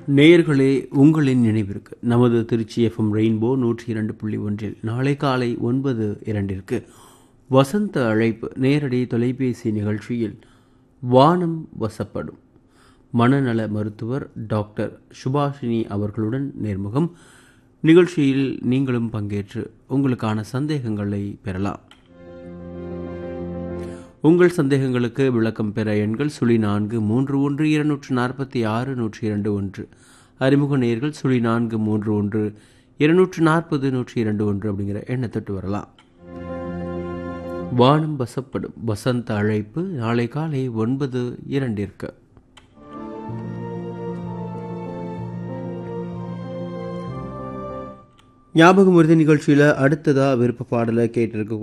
நேயர்களே உங்களின் நினைவிற்கு நமது திருச்சி எஃப்எம் ரெயின்போ நூற்றி இரண்டு புள்ளி ஒன்றில் நாளை காலை ஒன்பது இரண்டிற்கு வசந்த அழைப்பு நேரடி தொலைபேசி நிகழ்ச்சியில் வானம் வசப்படும் மனநல மருத்துவர் டாக்டர் சுபாஷினி அவர்களுடன் நேர்முகம் நிகழ்ச்சியில் நீங்களும் பங்கேற்று உங்களுக்கான சந்தேகங்களை பெறலாம் உங்கள் சந்தேகங்களுக்கு விளக்கம் பெற எண்கள் சுழி நான்கு மூன்று ஒன்று இருநூற்று நாற்பத்தி ஆறு நூற்றி இரண்டு ஒன்று அறிமுக நேர்கள் சுழி நான்கு மூன்று ஒன்று இருநூற்று நாற்பது நூற்றி இரண்டு ஒன்று அப்படிங்கிற எண்ணை தொட்டு வரலாம் வானம் வசப்படும் வசந்த அழைப்பு நாளை காலை ஒன்பது இரண்டிற்கு ஞாபகம் உறுதி நிகழ்ச்சியில் அடுத்ததாக விருப்ப பாடலை கேட்டிருக்க